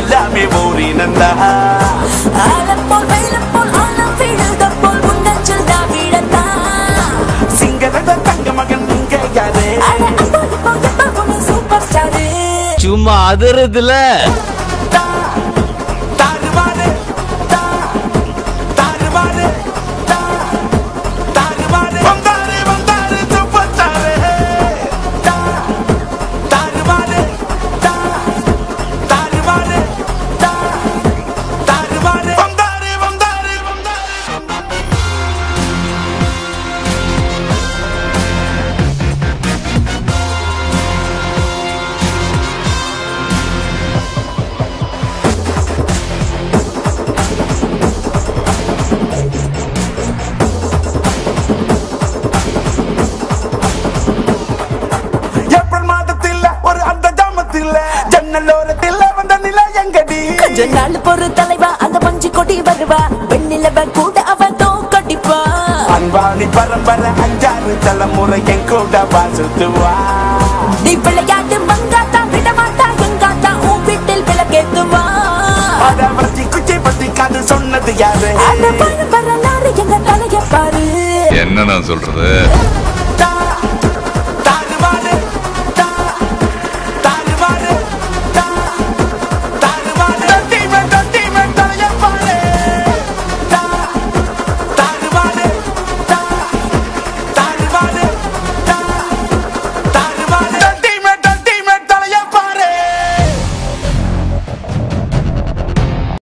எல்லாமே ஊரினந்தா ஆலப்போல் வெள்ளப்போல் ஆலம் வீழுதப்போல் முன்னஞ்சல் நான் வீழத்தான் சிங்களத தங்க மகன் நீங்க யாரு அட அப்போது போது பகுனி சூப்பர் ஸ்டாரு சும்மா அதிரதுல தா, தாறுமாறு, தா, தாறுமாறு, தா, தாறுமாறு. வந்தாரு, வந்தாரு, super star. தா, தாறுமாறு, தா, தாறுமாறு, தா, தாறுமாறு. வந்தாரு, வந்தாரு, வந்தாரு. ஏப்ரல் மாதத்தில் ஒரு அந்த ஜாமத்தில் ஜன்னலோரத்தில் வந்த நிலை எங்கடி கொஞ்ச நாள் பொறு தலைவா அந்த மஞ்சு கொடி வருவா வெண்ணிலவ கூட அவன் தோக்கடிப்பா அன்பாணி பரம்பரை அஞ்சாறு தலைமுறை என் கூட வாசுத்துவா நீ விளையாட்டு மங்காத்தா விட மாட்டா எங்காத்தா உன் வீட்டில் விளக்கேத்துவா அத பத்தி குச்சி பத்தி கதை சொன்னது யாரு அந்த பரம்பரை நாடு எங்க தலைய பாரு என்ன நான் சொல்றது